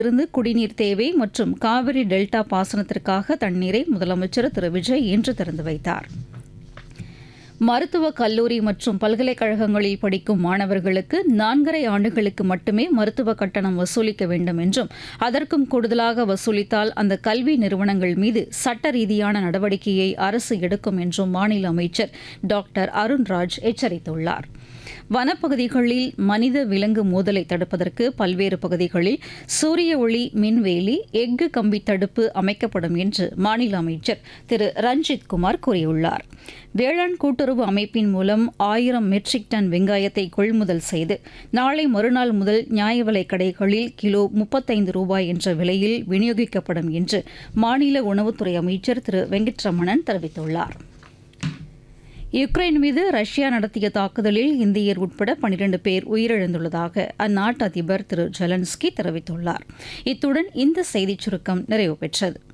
இருந்து குடிநீர் தேவை மற்றும் காவிரி டெல்டா பாசனத்திற்காக தண்ணீரை முதலமைச்சர் திரு விஜய் இன்று திறந்து வைத்தார் மருத்துவக் கல்லூரி மற்றும் பல்கலைக்கழகங்களில் படிக்கும் மாணவர்களுக்கு நான்கரை ஆண்டுகளுக்கு மட்டுமே மருத்துவ கட்டணம் வசூலிக்க வேண்டும் என்றும் அதற்கும் கூடுதலாக வசூலித்தால் அந்த கல்வி நிறுவனங்கள் மீது சட்ட ரீதியான நடவடிக்கையை அரசு எடுக்கும் என்றும் மாநில அமைச்சர் டாக்டர் அருண்ராஜ் எச்சரித்துள்ளார் வனப்பகுதிகளில் மனித விலங்கு மோதலை தடுப்பதற்கு பல்வேறு பகுதிகளில் சூரிய ஒளி மின்வேலி எஃகு கம்பி தடுப்பு அமைக்கப்படும் என்று மாநில அமைச்சர் திரு ரஞ்சித் குமார் கூறியுள்ளார் வேளாண் கூட்டுறவு அமைப்பின் மூலம் ஆயிரம் மெட்ரிக் டன் வெங்காயத்தை கொள்முதல் செய்து நாளை மறுநாள் முதல் நியாய விலைக் கடைகளில் கிலோ முப்பத்தைந்து ரூபாய் என்ற விலையில் விநியோகிக்கப்படும் என்று மாநில உணவுத்துறை அமைச்சர் திரு வெங்கட்ரமணன் தெரிவித்துள்ளார் யுக்ரைன் மீது ரஷ்யா நடத்திய தாக்குதலில் இந்தியர் உட்பட பனிரண்டு பேர் உயிரிழந்துள்ளதாக அந்நாட்டு அதிபர் திரு ஜெலன்ஸ்கி தெரிவித்துள்ளார் இத்துடன் இந்த செய்திச் சுருக்கம் நிறைவு பெற்றது